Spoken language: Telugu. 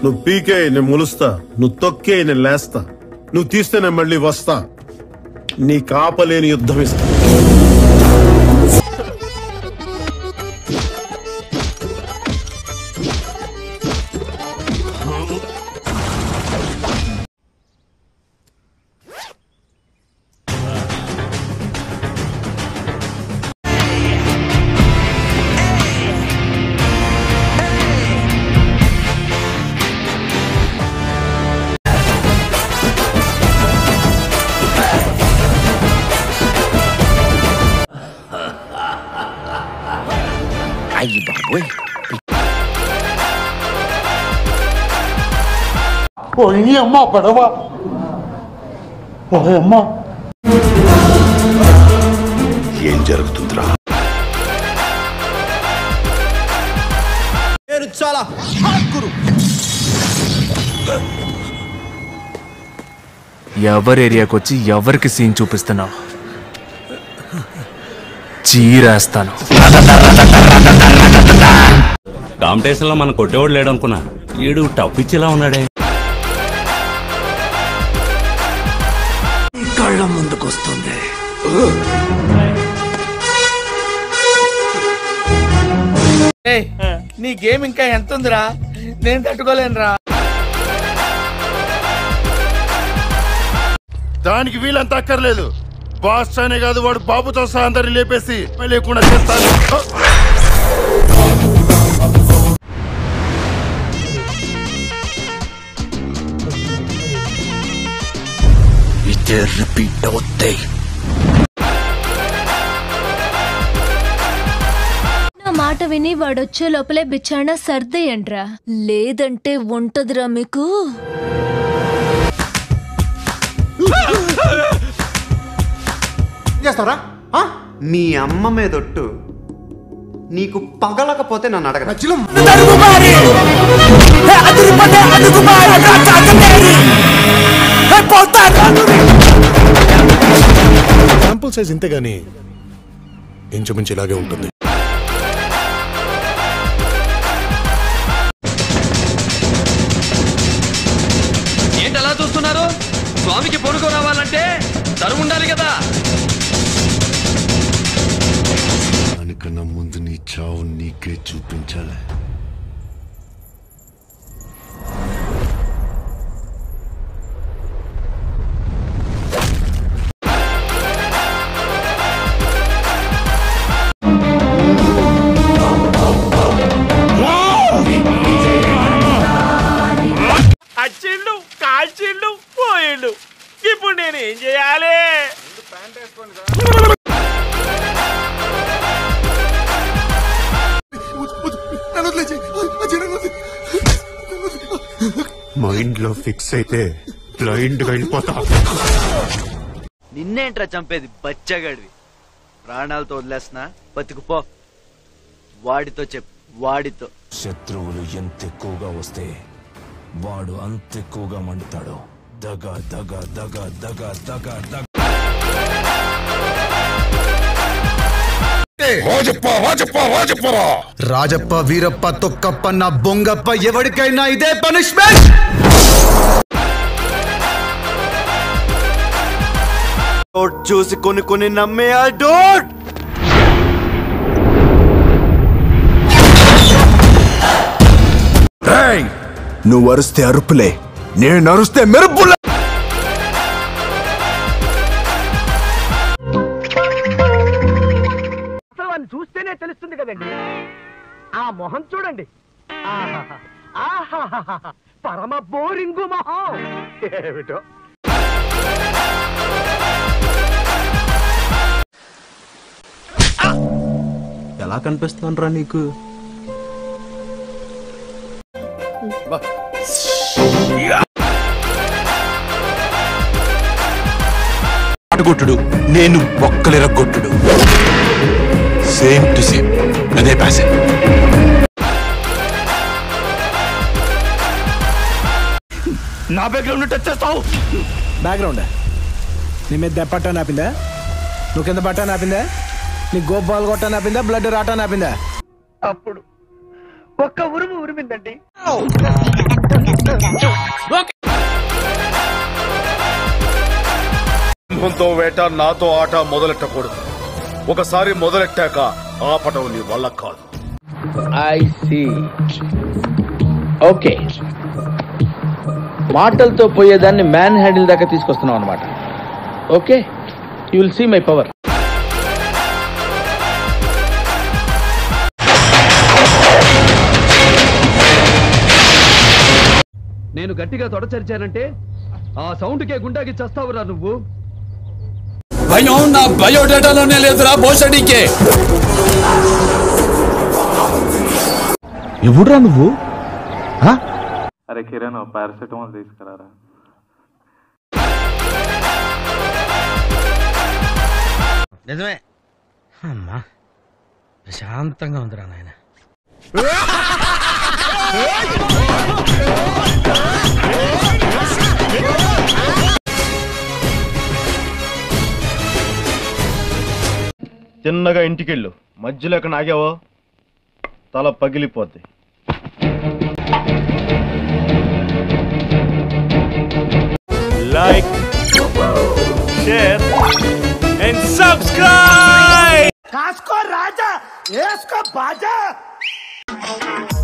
నువ్వు పీకే నేను ములుస్తా నువ్వు తొక్కే నేను లేస్తా నువ్వు తీస్తే నేను మళ్ళీ వస్తా నీ కాపలేని యుద్ధం ఇస్తా అయ్యి బాబోయ్ పోయి అమ్మ పడవ ఓయ్ అమ్మ ఏం జరుగుతుందిరా నేను చాలా హార్డ్ గురు ఎవరి ఏరియాకి వచ్చి ఎవరికి సీన్ చూపిస్తున్నావు చీరేస్తాను కాంపిటీషన్ లో మన కొట్టేవాడు లేడు అనుకున్నా ఈడు టఫ్ ఇచ్చేలా ఉన్నాడే కళ్ళ ముందుకొస్తుంది నీ గేమ్ ఇంకా ఎంత ఉందిరా నేను తట్టుకోలేనురా దానికి వీలంత అక్కర్లేదు బాస్ అనే కాదు వాడు బాబుతో సహా అందరిని లేపేసి లేకుండా చేస్తాను ఇదే రిపీట్ అవుతాయి నా మాట విని వాడొచ్చే లోపలే బిచ్చాణ సర్దేయండ్రా లేదంటే ఉంటదిరా మీకు చేస్తారా మీ అమ్మ మీదొట్టు నీకు పగలకపోతే నన్ను అడగరా శాంపుల్ సైజ్ ఇంతే గానీ ఇంచుమించు ఇలాగే ఉంటుంది ఏంటి అలా చూస్తున్నారు స్వామికి పొడుగు రావాలంటే తరువు ఉండాలి కదా దానికన్నా ముందు నీ చావు నీకే చూపించాలి అచ్చిండు కాల్చిండు పోయిండు ఇప్పుడు నేను ఏం చేయాలి మైండ్ లో ఫిక్స్ అయితే బ్లైండ్ గా వెళ్ళిపోతా నిన్నేంట్రా చంపేది బచ్చగాడివి ప్రాణాలతో వదిలేస్తున్నా బతుకుపో వాడితో చెప్పు వాడితో శత్రువులు ఎంత ఎక్కువగా వస్తే వాడు అంత ఎక్కువగా మండుతాడు దగ దగ దగ దగ దగ దగ రాజప్ప వీరప్ప తొక్కప్ప నా బొంగప్ప ఎవరికైనా ఇదే పనిష్మెంట్ చూసి కొన్ని కొన్ని నమ్మే ఆ డోట్ నువ్వు అరుస్తే అరుపులే నేను అరుస్తే మెరుపులే అసలు వాడిని చూస్తేనే తెలుస్తుంది కదండి ఆ మొహం చూడండి ఆహాహా. ఆహాహాహా. పరమ బోరింగు మొహం ఏమిటో ఎలా కనిపిస్తున్నాను రా నీకు అడగొట్టుడు నేను ఒక్కలెరగొట్టుడు సేమ్ టు సేమ్ అదే ప్యాసెంజ్ నా బ్యాక్గ్రౌండ్ టచ్ చేస్తావు బ్యాక్గ్రౌండ్ నీ మీద దెప్పట్ట నాపిందా నువ్వు కింద పట్ట నాపిందా నీ గోపాలు కొట్ట నాపిందా బ్లడ్ రాటా నాపిందా అప్పుడు ఒక్క ఉరుము ఉరిమిందండి సింహంతో వేట నాతో ఆట మొదలెట్టకూడదు ఒకసారి మొదలెట్టాక ఆపటం నీ వల్ల కాదు ఐ సి ఓకే మాటలతో పోయేదాన్ని మ్యాన్ హ్యాండిల్ దాకా తీసుకొస్తున్నాం అనమాట okay you will see my power నేను గట్టిగా తొడచరిచానంటే ఆ సౌండ్కే గుండాకి చస్తావురా నువ్వు భయం నా బయోడేటాలోనే లేదురా భోషడికే ఎవడురా నువ్వు అరే కిరణ్ పారాసెటమాల్ తీసుకురారా నిజమే అమ్మా ప్రశాంతంగా ఉందిరా నాయన తిన్నగా ఇంటికెళ్ళు మధ్యలో ఎక్కడ ఆగావో తల పగిలిపోద్ది లైక్ షేర్ అండ్ సబ్స్క్రైబ్ కాసుకో రాజా వేసుకో బాజా